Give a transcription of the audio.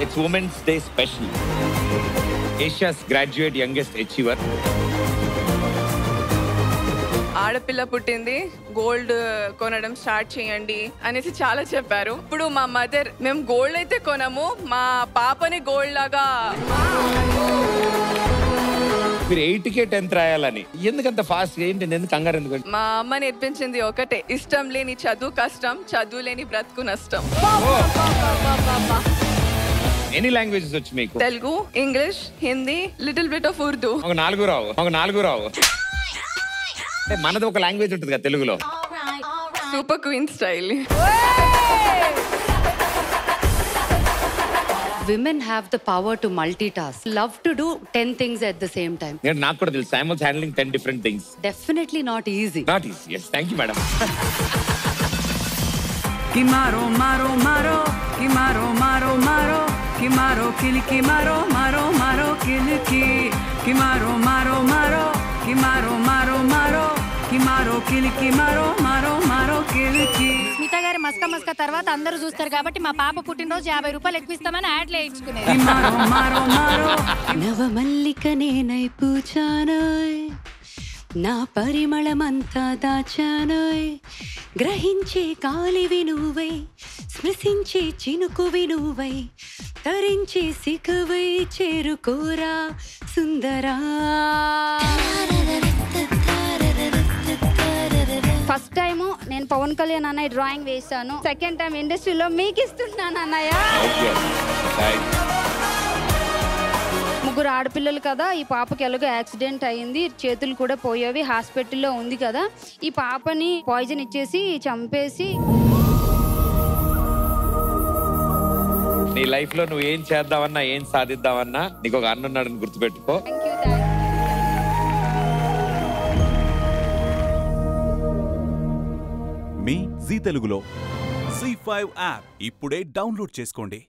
It's women's day special Asia's graduate youngest achiever ఆడపిల్ల పుట్టింది gold కొనడం స్టార్ట్ చేయండి అనేసి చాలా చెప్పారు ఇప్పుడు మా మదర్ మేము గోల్డ్ అయితే కొనము మా పాపని గోల్డ్ లాగా మీరు ఎయిట్ కే టెన్త్ రాయాలని ఎందుకంత ఫాస్ట్ ఏంటి ఎందుకు కంగారు ఎందుకు మా అమ్మ నేర్పించింది ఒకటే ఇష్టం లేని చదువు కష్టం చదువు లేని బ్రతుకు నష్టం ఎన్ని లాంగ్వేజెస్ వచ్చి మీకు Telugu English Hindi little bit of Urdu ఒక నాలుగు రావు ఒక నాలుగు రావు అంటే మనది ఒక లాంగ్వేజ్ ఉంటుంది కదా తెలుగులో super queen style Women have the power to multitask, love to do 10 things at the same time. నేను నాకు కూడా తెలుసు I'm handling ten different things Definitely not easy. Not easy yes thank you madam Que maro, maro, maro, que maro, maro, maro, que maro, kili, que maro, maro, maro, kili, ki, que maro, maro, maro, que maro, maro, maro, que maro, kili, que maro, maro, maro, kili, ki. Smita గారి మస్క మస్క తర్వాత అందరూ చూస్తారు కాబట్టి మా పాప పుట్టినరోజు యాభై రూపాయలు ఎక్కువ ఇస్తామని యాడ్లు వేయించుకునేది Que maro, maro, maro, నవమల్లిక నేనై పూచానోయ్ నా పరిమళమంతా దాచానోయ్ గ్రహించే కాలివి నువ్వై స్పృశించే చినుకువి నువ్వై తరించే సికవై చేరుకోరా సుందరా ఫస్ట్ టైం నేను పవన్ కళ్యాణ్ అన్నయ్య డ్రాయింగ్ వేశాను సెకండ్ టైం ఇండస్ట్రీలో మీకు ఇస్తున్నాను అన్నయ్య ముగ్గురు ఆడపిల్లలు కదా ఈ పాపకి ఎలాగో యాక్సిడెంట్ అయింది చేతులు కూడా పోయేవి హాస్పిటల్లో ఉంది కదా ఈ పాపని పాయిజన్ ఇచ్చేసి చంపేసి నీ లైఫ్ లో నువ్వు ఏం చేద్దామన్నా ఏం సాధిద్దామన్నా నీకు ఒక అన్న ఉన్నాడని గుర్తుపెట్టుకో థ్యాంక్ యూ థ్యాంక్ మీ జీ తెలుగులో జీ ఫైవ్ యాప్ ఇప్పుడే డౌన్లోడ్ చేసుకోండి